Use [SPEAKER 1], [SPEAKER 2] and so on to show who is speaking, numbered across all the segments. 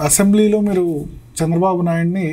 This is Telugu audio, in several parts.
[SPEAKER 1] అసెంబ్లీలో మీరు చంద్రబాబు నాయుడిని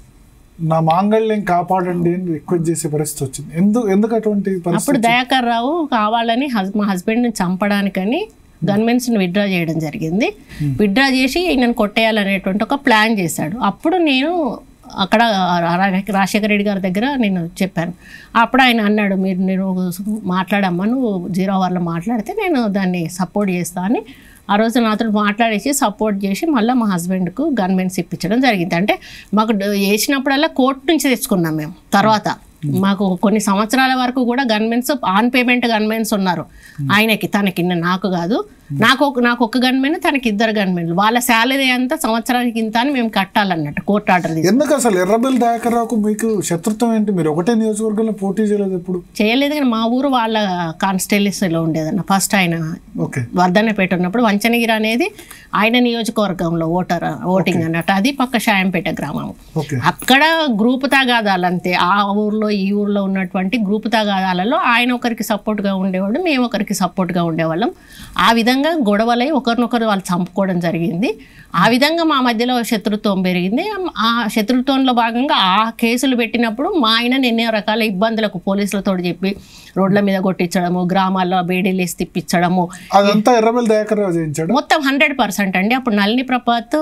[SPEAKER 1] నా మాంగళ్యం కాపాడండి అని రిక్వెస్ట్ చేసే పరిస్థితి వచ్చింది ఎందుకు ఎందుకు అటువంటి
[SPEAKER 2] అప్పుడు
[SPEAKER 1] పరిస్థితి
[SPEAKER 2] దయాకర్ రావు కావాలని హస్ మా హస్బెండ్ని చంపడానికని గన్మెన్స్ని విత్డ్రా చేయడం జరిగింది విత్డ్రా చేసి ఈయనను కొట్టేయాలనేటువంటి ఒక ప్లాన్ చేశాడు అప్పుడు నేను అక్కడ రా- రాజశేఖర రెడ్డి గారి దగ్గర నేను చెప్పాను అప్పుడు ఆయన అన్నాడు మీరు నేను మాట్లాడమ్మా నువ్వు జీరో అవర్లో మాట్లాడితే నేను దాన్ని సపోర్ట్ చేస్తా అని ఆ రోజు నాతో మాట్లాడేసి సపోర్ట్ చేసి మళ్ళీ మా హస్బెండ్కు గన్మెన్స్ ఇప్పించడం జరిగింది అంటే మాకు డ- వేసినప్పుడల్లా కోర్టు నుంచి తెచ్చుకున్నాం మేము తర్వాత మాకు కొన్ని సంవత్సరాల వరకు కూడా గన్మెన్స్ ఆన్ పేమెంట్ గన్మెన్స్ ఉన్నారు ఆయనకి తనకి నాకు కాదు నాకు ఒక నాకు ఒక గన్మెన్ తనకి ఇద్దరు గన్మెన్లు వాళ్ళ శాలరీ అంతా సంవత్సరానికి ఇంత అని మేము కట్టాలన్నట్టు కోర్టు ఆర్డర్ తీసుకు
[SPEAKER 1] ఎందుకు అసలు ఎర్రబెల్ దయాకర్ రావుకు మీకు శత్రుత్వం ఏంటి మీరు ఒకటే నియోజకవర్గంలో పోటీ చేయలేదు ఎప్పుడు
[SPEAKER 2] చేయలేదు కానీ మా ఊరు వాళ్ళ కాన్స్టెలిస్లో ఉండేదన్న ఫస్ట్ ఆయన
[SPEAKER 1] ఓకే
[SPEAKER 2] వర్ధన్నపేట ఉన్నప్పుడు వంచనగిరి అనేది ఆయన నియోజకవర్గంలో ఓటర్ ఓటింగ్ అన్నట్టు అది పక్క షాయంపేట గ్రామం
[SPEAKER 1] ఓకే
[SPEAKER 2] అక్కడ గ్రూప్ తగాదాలు అంతే ఆ ఊర్లో ఈ ఊర్లో ఉన్నటువంటి గ్రూప్ తగాదాలలో ఆయన ఒకరికి సపోర్ట్గా ఉండేవాడు మేము ఒకరికి సపోర్ట్గా ఉండేవాళ్ళం ఆ విధంగా గొడవలై ఒకరినొకరు వాళ్ళు చంపుకోవడం జరిగింది ఆ విధంగా మా మధ్యలో శత్రుత్వం పెరిగింది ఆ శత్రుత్వంలో భాగంగా ఆ కేసులు పెట్టినప్పుడు మా ఆయన ఎన్నో రకాల ఇబ్బందులకు పోలీసులతో చెప్పి రోడ్ల మీద కొట్టించడము గ్రామాల్లో బేడీలు వేసి తిప్పించడము
[SPEAKER 1] అదంతా ఎర్రబెల్ దయాకర్ రావు చేయించాడు
[SPEAKER 2] మొత్తం హండ్రెడ్ పర్సెంట్ అండి అప్పుడు నళిని ప్రపాత్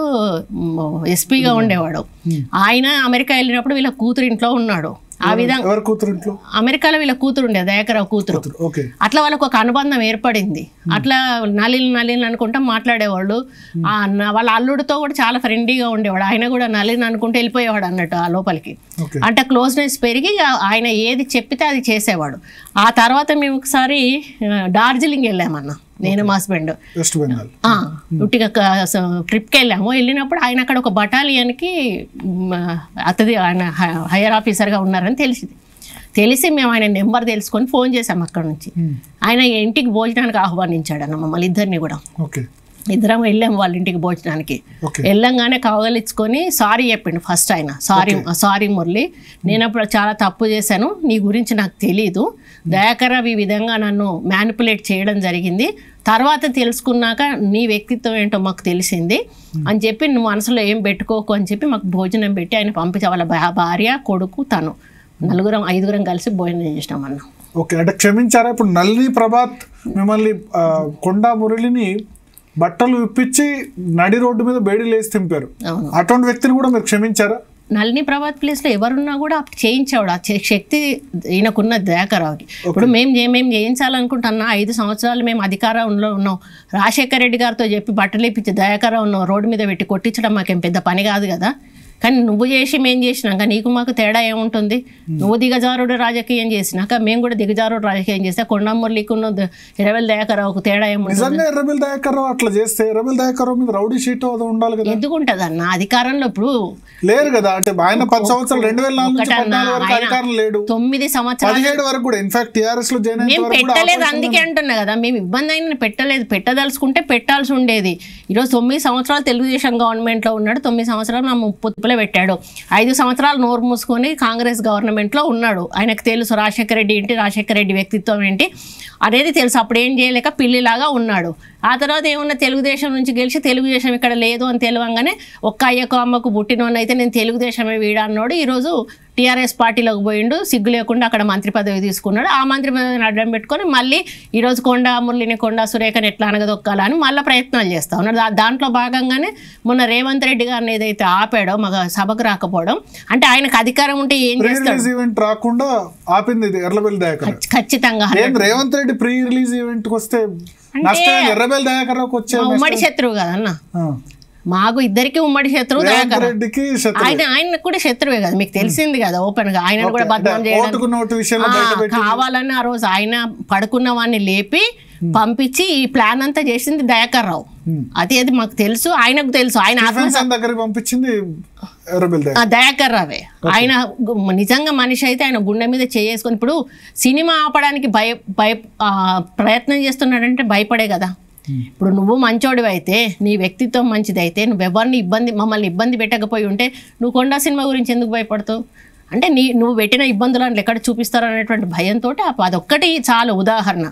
[SPEAKER 2] ఎస్పీగా ఉండేవాడు ఆయన అమెరికా వెళ్ళినప్పుడు వీళ్ళ కూతురు ఇంట్లో ఉన్నాడు ఆ విధంగా
[SPEAKER 1] ఎవరి కూతురు ఇంట్లో
[SPEAKER 2] అమెరికాలో వీళ్ళ కూతురు ఉండేది దయాకరావు కూతురు
[SPEAKER 1] ఓకే
[SPEAKER 2] అట్లా వాళ్ళకు ఒక అనుబంధం ఏర్పడింది అట్లా నలిని నలిని అనుకుంటా మాట్లాడేవాళ్ళు ఆ న- వాళ్ళ అల్లుడితో కూడా చాలా ఫ్రెండ్లీగా ఉండేవాడు ఆయన కూడా నలిని అనుకుంటూ వెళ్ళిపోయేవాడు అన్నట్టు ఆ లోపలికి
[SPEAKER 1] ఓకే
[SPEAKER 2] అంటే క్లోజ్నెస్ పెరిగి ఆ- ఆయన ఏది చెప్పితే అది చేసేవాడు ఆ తర్వాత మేము ఒకసారి ఆ, డార్జిలింగ్ వెళ్ళామన్న నేను మా హస్బెండ్
[SPEAKER 1] వెస్ట్ బెంగాల్
[SPEAKER 2] ఆ, ఉట్టిగా క- స- ట్రిప్కి వెళ్ళాము వెళ్ళినప్పుడు ఆయన అక్కడ ఒక బటాలియన్కి మ్, అతది ఆయన హ- హైయర్ ఆఫీసర్గా ఉన్నారని తెలిసింది తెలిసి మేము ఆయన నెంబర్ తెలుసుకొని ఫోన్ చేసాము అక్కడ నుంచి ఆయన ఇంటికి భోజనానికి ఆహ్వానించాడు అన్న మమ్మల్ని ఇద్దరిని కూడా
[SPEAKER 1] ఓకే
[SPEAKER 2] ఇద్దరం వెళ్ళాము వాళ్ళ ఇంటికి భోజనానికి
[SPEAKER 1] ఓకే
[SPEAKER 2] వెళ్ళంగానే కవగలిచ్చుకొని సారీ చెప్పిండు ఫస్ట్ ఆయన సారీ సారీ మురళి నేను అప్పుడు చాలా తప్పు చేశాను నీ గురించి నాకు తెలీదు దయాకర్ ఈ విధంగా నన్ను మ్యానిపులేట్ చేయడం జరిగింది తర్వాత తెలుసుకున్నాక నీ వ్యక్తిత్వం ఏంటో మాకు తెలిసింది అని చెప్పి నువ్వు మనసులో ఏం పెట్టుకోకు అని చెప్పి మాకు భోజనం పెట్టి ఆయన పంపించే వాళ్ళ భా- భార్య కొడుకు తను నలుగురం ఐదుగురం కలిసి భోజనం చేసినాం అన్న
[SPEAKER 1] ఓకే అంటే క్షమించారా ఇప్పుడు నళిని ప్రభాత్ మిమ్మల్ని ఆ, కొండా మురళిని బట్టలు ఇప్పించి నడి రోడ్డు మీద బేడీలు వేసి తింపారు
[SPEAKER 2] అవును
[SPEAKER 1] అటువంటి వ్యక్తిని కూడా మీరు క్షమించారా
[SPEAKER 2] నళిని ప్రభాత్ ప్లేస్లో ఎవరున్నా కూడా చేయించేవాడు ఆ చే- శక్తి ఈయనకున్న దయాకరావుకి ఇప్పుడు మేము చే- మేము చేయించాలనుకుంటున్నా ఐదు సంవత్సరాలు మేము అధికారంలో ఉన్నాం రాజశేఖర రెడ్డి గారితో చెప్పి బట్టలు ఇప్పించి దయాకరావు ఉన్నాం రోడ్డు మీద పెట్టి కొట్టించడం మాకేం పెద్ద పని కాదు కదా కానీ నువ్వు చేసి మేము చేసినాక నీకు మాకు తేడా ఏముంటుంది నువ్వు దిగజారుడు రాజకీయం చేసినాక మేము కూడా దిగజారుడు రాజకీయం చేస్తే కొండమురళికి ఇరవై దయాకరావుకు తేడా ఏముంటుంది
[SPEAKER 1] నిజంగా ఎర్రబెల్ దయాకర్ రావు అట్లా చేస్తే ఎర్రబెల్ దయాకర్ రావు మీద రౌడీ షీట్ అది ఉండాలి కదా
[SPEAKER 2] ఎందుకు ఉంటుంది అన్న అధికారంలో ఇప్పుడు
[SPEAKER 1] లేరు కదా అంటే ఆయన పది సంవత్సరాలు రెండు వేల నాలుగు నుంచి
[SPEAKER 2] ఒకటన్నా,
[SPEAKER 1] పద్నాలుగు వరకు
[SPEAKER 2] ఆయన
[SPEAKER 1] అధికారం లేడు
[SPEAKER 2] తొమ్మిది సంవత్సరాలు
[SPEAKER 1] పదిహేడు వరకు కూడా ఇన్ఫాక్ట్ టీఆర్ఎస్ లో జాయిన్ అయిన
[SPEAKER 2] మేము
[SPEAKER 1] వరకు కూడా
[SPEAKER 2] పెట్టలేదు అందుకే అంటున్నా కదా మేము ఇబ్బంది అయిన పెట్టలేదు పెట్టదలుచుకుంటే పెట్టాల్సి ఉండేది ఈరోజు తొమ్మిది సంవత్సరాలు తెలుగుదేశం గవర్నమెంట్లో ఉన్నాడు తొమ్మిది సంవత్సరాలు నా పొత్తుపులే పెట్టాడు ఐదు సంవత్సరాలు నోరు మూసుకొని కాంగ్రెస్ గవర్నమెంట్లో ఉన్నాడు ఆయనకు తెలుసు రాజశేఖర రెడ్డి ఏంటి రాజశేఖర రెడ్డి వ్యక్తిత్వం ఏంటి అనేది తెలుసు అప్పుడు ఏం చేయలేక పిల్లిలాగా ఉన్నాడు ఆ తర్వాత ఏమన్నా తెలుగుదేశం నుంచి గెలిచి తెలుగుదేశం ఇక్కడ లేదు అని తెలియంగానే ఒక్క అయ్యకు అమ్మకు పుట్టినోన్నైతే నేను తెలుగుదేశమే వీడా అన్నాడు ఈరోజు టీఆర్ఎస్ పార్టీలోకి పోయిండు సిగ్గు లేకుండా అక్కడ మంత్రి పదవి తీసుకున్నాడు ఆ మంత్రి పదవిని అడ్డం పెట్టుకొని మళ్ళీ ఈరోజు కొండ మురళిని కొండ సురేఖని ఎట్లా అనగదొక్కాలని మళ్ళీ ప్రయత్నాలు చేస్తా ఉన్నాడు దా- దాంట్లో భాగంగానే మొన్న రేవంత్ రెడ్డి గారిని ఏదైతే ఆపాడో మాకు సభకు రాకపోవడం అంటే ఆయనకు అధికారం ఉంటే ఏం
[SPEAKER 1] ప్రీ
[SPEAKER 2] చేస్తాడు
[SPEAKER 1] రిలీజ్ ఈవెంట్ రాకుండా ఆపింది ఇది ఎర్రబెల్ దయాకర్
[SPEAKER 2] ఖచ్చితంగా
[SPEAKER 1] ఏం Revanth Reddy pre release event కి వస్తే నష్టం ఎర్రబెల్ దయాకర్ రావుకి వచ్చే
[SPEAKER 2] మా ఉమ్మడి శత్రువు కదన్న
[SPEAKER 1] ఆ.
[SPEAKER 2] మాకు ఇద్దరికి ఉమ్మడి శత్రువు
[SPEAKER 1] రేవంత్
[SPEAKER 2] దయాకర్
[SPEAKER 1] రెడ్డికి శత్రు
[SPEAKER 2] ఆయన ఆయన కూడా శత్రువే కదా మీకు తెలిసింది కదా ఓపెన్ గా ఆయన కూడా బద్నాం చేయడం
[SPEAKER 1] ఓటుకు నోటు విషయంలో బయట
[SPEAKER 2] ఆ, కావాలని ఆ రోజు ఆయన పడుకున్న వాడిని లేపి పంపించి ఈ ప్లాన్ అంతా చేసింది దయాకర్ రావు అది అది మాకు తెలుసు ఆయనకు తెలుసు ఆయన ఆత్మ
[SPEAKER 1] డిఫెన్స్ దగ్గరికి పంపించింది ఎర్రబెల్ దయాకర్
[SPEAKER 2] ఆ, దయాకర్ రావే ఆయన గు- నిజంగా మనిషి అయితే ఆయన గుండె మీద చేసుకొని ఇప్పుడు సినిమా ఆపడానికి భయ భయ ఆ, ప్రయత్నం చేస్తున్నాడంటే భయపడే కదా ఇప్పుడు నువ్వు మంచోడివి అయితే నీ వ్యక్తిత్వం మంచిది అయితే నువ్వు ఎవరిని ఇబ్బంది మమ్మల్ని ఇబ్బంది పెట్టకపోయి ఉంటే నువ్వు కొండా సినిమా గురించి ఎందుకు భయపడతావు అంటే నీ నువ్వు పెట్టిన ఇబ్బందులను ఎక్కడ చూపిస్తారు అనేటువంటి భయంతో అదొక్కటి చాలు ఉదాహరణ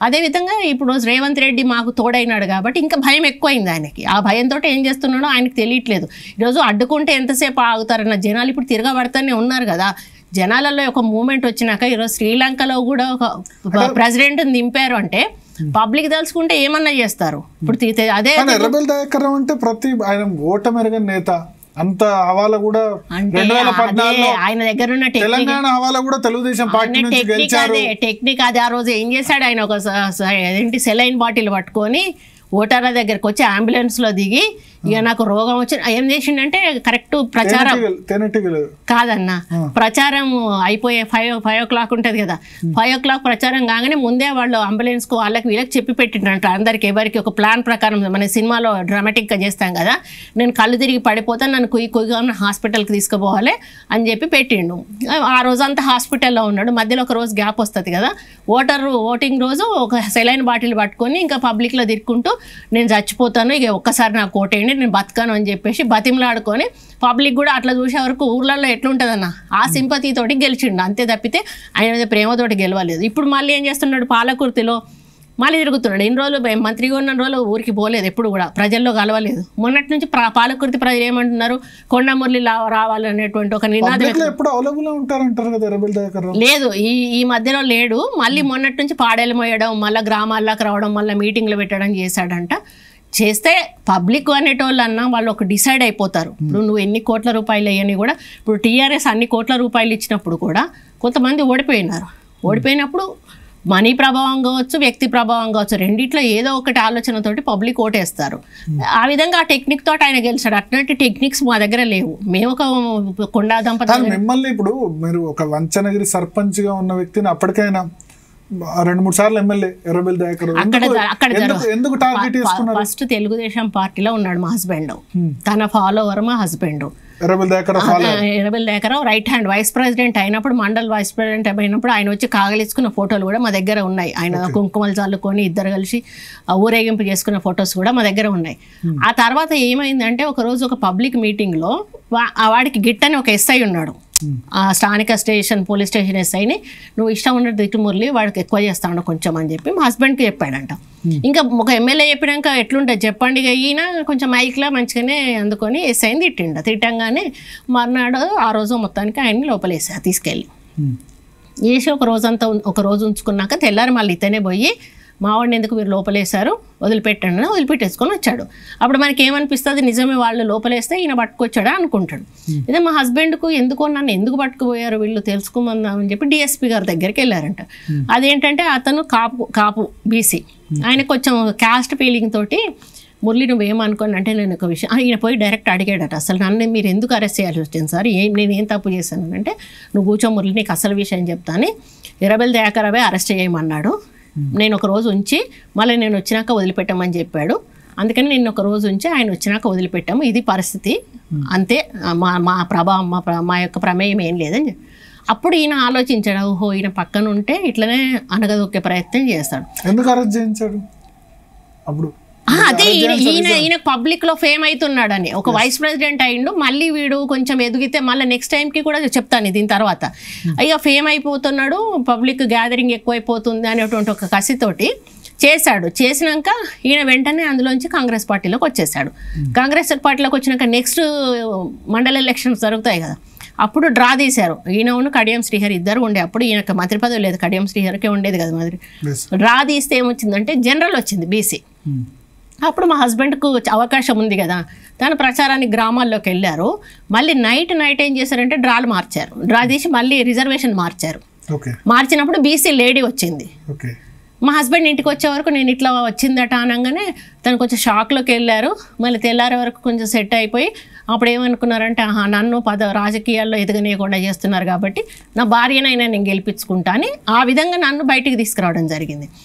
[SPEAKER 2] అదేవిధంగా ఇప్పుడు రోజు రేవంత్ రెడ్డి మాకు తోడైనాడు కాబట్టి ఇంకా భయం ఎక్కువైంది ఆయనకి ఆ భయంతో ఏం చేస్తున్నాడో ఆయనకి తెలియట్లేదు ఈరోజు అడ్డుకుంటే ఎంతసేపు ఆగుతారన్న జనాలు ఇప్పుడు తిరగబడతానే ఉన్నారు కదా జనాలలో ఒక మూమెంట్ వచ్చినాక ఈరోజు శ్రీలంకలో కూడా ఒక ప్రెసిడెంట్ దింపారు అంటే పబ్లిక్ తలుచుకుంటే ఏమన్నా చేస్తారు ఇప్పుడు తీ- అదే
[SPEAKER 1] కానీ ఎర్రబెల్ దయాకర్ రావు అంటే ప్రతి ఆయన ఓటమెరగని నేత అంత హవాలా కూడా
[SPEAKER 2] అంటే
[SPEAKER 1] రెండు వేల
[SPEAKER 2] అదే
[SPEAKER 1] పద్నాలుగులో
[SPEAKER 2] ఆయన దగ్గర ఉన్న టెక్నిక్
[SPEAKER 1] తెలంగాణ హవాలా కూడా తెలుగుదేశం పార్టీ నుంచి
[SPEAKER 2] టెక్నిక్
[SPEAKER 1] గెలిచారు
[SPEAKER 2] అదే టెక్నిక్ అది ఆ రోజు ఏం చేశాడు ఆయన ఒక స- స- ఏంటి సెలైన్ బాటిల్ పట్టుకొని ఓటర్ల దగ్గరకు వచ్చి అంబులెన్స్ లో దిగి ఇక నాకు రోగం వచ్చి ఏం చేసిండంటే కరెక్ట్ ప్రచారం
[SPEAKER 1] తేనెటీగలు తేనెటీగలు
[SPEAKER 2] కాదన్న ప్రచారం అయిపోయే ఫైవ్ ఫైవ్ ఓ క్లాక్ ఉంటుంది కదా ఫైవ్ ఓ క్లాక్ ప్రచారం కాగానే ముందే వాళ్ళు అంబులెన్స్ కు వాళ్ళకి వీళ్ళకి చెప్పి పెట్టిండంట అందరికి ఎవరికి ఒక ప్లాన్ ప్రకారం మన సినిమాలో డ్రామాటిక్ గా చేస్తాం కదా నేను కళ్ళు తిరిగి పడిపోతాను నన్ను కుయ్యి కుయ్యిగా ఉన్న హాస్పిటల్కి తీసుకుపోవాలి అని చెప్పి పెట్టిండు ఆ రోజంతా హాస్పిటల్లో ఉన్నాడు మధ్యలో ఒక రోజు గ్యాప్ వస్తుంది కదా ఓటర్ ఓటింగ్ రోజు ఒక సెలైన్ బాటిల్ పట్టుకొని ఇంకా పబ్లిక్లో తిరుక్కుంటూ నేను చచ్చిపోతాను ఇక ఒక్కసారి నాకు ఓటేయండి నేను బతకను అని చెప్పేసి బతిమలాడుకొని పబ్లిక్ కూడా అట్లా చూసే వరకు ఊర్లలో ఎట్లుంటుందన్న ఆ సింపతి తోటి గెలిచిండు అంతే తప్పితే ఆయన మీద ప్రేమతోటి గెలవలేదు ఇప్పుడు మళ్ళీ ఏం చేస్తున్నాడు పాలకుర్తిలో మళ్ళీ తిరుగుతున్నాడు ఇన్ని రోజులు బే- మంత్రిగా ఉన్న రోజులు ఊరికి పోలేదు ఎప్పుడు కూడా ప్రజల్లో కలవలేదు మొన్నటి నుంచి ప్ర- పాలకుర్తి ప్రజలు ఏమంటున్నారు కొండ మురళి లా- రావాలనేటువంటి ఒక నినాదం
[SPEAKER 1] పబ్లిక్ లో ఎప్పుడు అవైలబుల్ ఉంటారంటారు కదా ఎర్రబెల్ దయాకర్ రావు
[SPEAKER 2] లేదు ఈ ఈ మధ్యలో లేడు మళ్ళీ మొన్నటి నుంచి పాడేలు మోయడం మళ్ళీ గ్రామాల్లోకి రావడం మళ్ళీ మీటింగ్లు పెట్టడం చేశాడంట చేస్తే పబ్లిక్ అనేటోళ్ళు అన్న వాళ్ళు ఒక డిసైడ్ అయిపోతారు ఇప్పుడు నువ్వు ఎన్ని కోట్ల రూపాయలు అయ్యని కూడా ఇప్పుడు టీఆర్ఎస్ అన్ని కోట్ల రూపాయలు ఇచ్చినప్పుడు కూడా కొంతమంది ఓడిపోయినారు ఓడిపోయినప్పుడు మనీ ప్రభావం కావచ్చు వ్యక్తి ప్రభావం కావచ్చు రెండిట్లో ఏదో ఒకటి ఆలోచనతోటి పబ్లిక్ ఓటేస్తారు ఆ విధంగా ఆ టెక్నిక్ తోటి ఆయన గెలిచాడు అట్లాంటి టెక్నిక్స్ మా దగ్గర లేవు మేము ఒక కొండా దంపతి
[SPEAKER 1] కానీ మిమ్మల్ని ఇప్పుడు మీరు ఒక వంచనగిరి సర్పంచ్ గా ఉన్న వ్యక్తిని అప్పటికైనా రెండు మూడు సార్లు ఎమ్మెల్యే ఎర్రబెల్ దయాకర్ రావు.
[SPEAKER 2] అక్కడ
[SPEAKER 1] ఎందుకు-
[SPEAKER 2] జ- అక్కడ
[SPEAKER 1] ఎందుకు
[SPEAKER 2] జరగ-
[SPEAKER 1] ఎందుకు టార్గెట్ చేసుకున్నారు
[SPEAKER 2] ఫస్ట్ తెలుగుదేశం పార్టీలో ఉన్నాడు మా హస్బెండ్ తన ఫాలోవర్ మా హస్బెండ్
[SPEAKER 1] ఎర్రబెల్ దయాకర్ రావు ఫాలో
[SPEAKER 2] ఇరవై దగ్గర రైట్ హ్యాండ్ వైస్ ప్రెసిడెంట్ అయినప్పుడు మండల్ వైస్ ప్రెసిడెంట్ అయినప్పుడు ఆయన వచ్చి కాగలిసుకున్న ఫోటోలు కూడా మా దగ్గర ఉన్నాయి ఆయన కుంకుమలు చల్లుకొని ఇద్దరు కలిసి ఆ ఊరేగింపు చేసుకున్న ఫొటోస్ కూడా మా దగ్గర ఉన్నాయి ఆ తర్వాత ఏమైందంటే ఒక రోజు ఒక పబ్లిక్ మీటింగ్లో వాడికి గిట్ అని ఒక ఎస్ఐ ఉన్నాడు ఆ స్థానిక స్టేషన్ పోలీస్ స్టేషన్ ఎస్ఐని నువ్వు ఇష్టం ఉన్నట్టు దిట్టు మురళి వాడికి ఎక్కువ చేస్తాడు కొంచెం అని చెప్పి మా హస్బెండ్కి చెప్పాడంట ఇంకా ఒక ఎమ్మెల్యే చెప్పినాక ఎట్లుంటుంది చెప్పండి ఇక ఈయన కొంచెం మైక్లో మంచిగానే అందుకొని ఎస్ఐని తిట్టిండ తిట్టంగానే మర్నాడు ఆ రోజు మొత్తానికి ఆయన్ని లోపలేసా తీసుకెళ్ళి వేసి ఒక రోజంతా ఉం- ఒక రోజు ఉంచుకున్నాక తెల్లారి మళ్ళీ ఇతనే పోయి మావాడిని ఎందుకు మీరు లోపలేశారు వదిలిపెట్టండి అని వదిలిపెట్టేసుకొని వచ్చాడు అప్పుడు మనకి ఏమనిపిస్తుంది నిజమే వాళ్ళు లోపలేస్తే ఈయన పట్టుకొచ్చాడా అనుకుంటాడు ఇదే మా హస్బెండ్కు ఎందుకో నన్ను ఎందుకు పట్టుకుపోయారు వీళ్ళు తెలుసుకోమందామని చెప్పి డిఎస్పీ గారి దగ్గరికి వెళ్ళారంట అదేంటంటే అతను కాపు కాపు బీసీ ఆయన కొంచెం క్యాస్ట్ ఫీలింగ్ తోటి మురళి నువ్వేమనుకోని అంటే నేను ఒక విషయం ఆ, ఈయన పోయి డైరెక్ట్ అడిగాడట అసలు నన్ను మీరు ఎందుకు అరెస్ట్ చేయాల్సి వచ్చింది సార్ ఏం నేను ఏం తప్పు చేశాను అంటే నువ్వు కూర్చో మురళి నీకు అసలు విషయం చెప్తాను ఇరబెల్ దయాకరవే అరెస్ట్ చేయమన్నాడు నేను ఒక రోజు ఉంచి మళ్ళీ నేను వచ్చినాక వదిలిపెట్టమని చెప్పాడు అందుకని నేను ఒక రోజు ఉంచి ఆయన వచ్చినాక వదిలిపెట్టాము ఇది పరిస్థితి అంతే మా మా ప్రభావం మా ప్ర- మా యొక్క ప్రమేయం ఏం లేదని చెప్పి అప్పుడు ఈయన ఆలోచించాడు ఓహో ఈయన పక్కన ఉంటే ఇట్లనే అనగదొక్కే ప్రయత్నం చేస్తాడు
[SPEAKER 1] ఎందుకు అరెస్ట్ చేయించాడు అప్పుడు
[SPEAKER 2] ఆ, అదే ఈయన ఈయన ఈయన పబ్లిక్ లో ఫేమ్ అవుతున్నాడని ఒక వైస్ ప్రెసిడెంట్ అయిండు మళ్ళీ వీడు కొంచెం ఎదిగితే మళ్ళీ నెక్స్ట్ టైంకి కూడా చెప్తాను దీని తర్వాత ఇక ఫేమ్ అయిపోతున్నాడు పబ్లిక్ గ్యాదరింగ్ ఎక్కువైపోతుంది అనేటువంటి ఒక కసితోటి చేశాడు చేసినాక ఈయన వెంటనే అందులోంచి కాంగ్రెస్ పార్టీలోకి వచ్చేసాడు కాంగ్రెస్ పార్టీలోకి వచ్చినాక నెక్స్ట్ మండల ఎలక్షన్స్ జరుగుతాయి కదా అప్పుడు డ్రా తీశారు ఈయనను కడియం శ్రీహరి ఇద్దరు ఉండే అప్పుడు ఈయనకు మంత్రి పదవి లేదు కడియం శ్రీహరికే ఉండేది కదా మంత్రి
[SPEAKER 1] Yes.
[SPEAKER 2] డ్రా తీస్తే ఏమొచ్చిందంటే జనరల్ వచ్చింది బీసీ
[SPEAKER 1] Hmm.
[SPEAKER 2] అప్పుడు మా హస్బెండ్కు అవకాశం ఉంది కదా తను ప్రచారానికి గ్రామాల్లోకి వెళ్ళారు మళ్ళీ నైట్ నైట్ ఏం చేశారంటే డ్రాలు మార్చారు డ్రా తీసి మళ్ళీ రిజర్వేషన్ మార్చారు
[SPEAKER 1] ఓకే
[SPEAKER 2] మార్చినప్పుడు బీసీ లేడీ వచ్చింది
[SPEAKER 1] ఓకే
[SPEAKER 2] మా హస్బెండ్ ఇంటికి వచ్చే వరకు నేను ఇట్లా వచ్చిందట అనగానే తను కొంచెం షాక్లోకి వెళ్ళారు మళ్ళీ తెల్లారే వరకు కొంచెం సెట్ అయిపోయి అప్పుడు ఏమనుకున్నారంటే ఆహా నన్ను పద రాజకీయాల్లో ఎదగనీయకుండా చేస్తున్నారు కాబట్టి నా భార్యనైనా నేను గెలిపించుకుంటా అని ఆ విధంగా నన్ను బయటికి తీసుకురావడం జరిగింది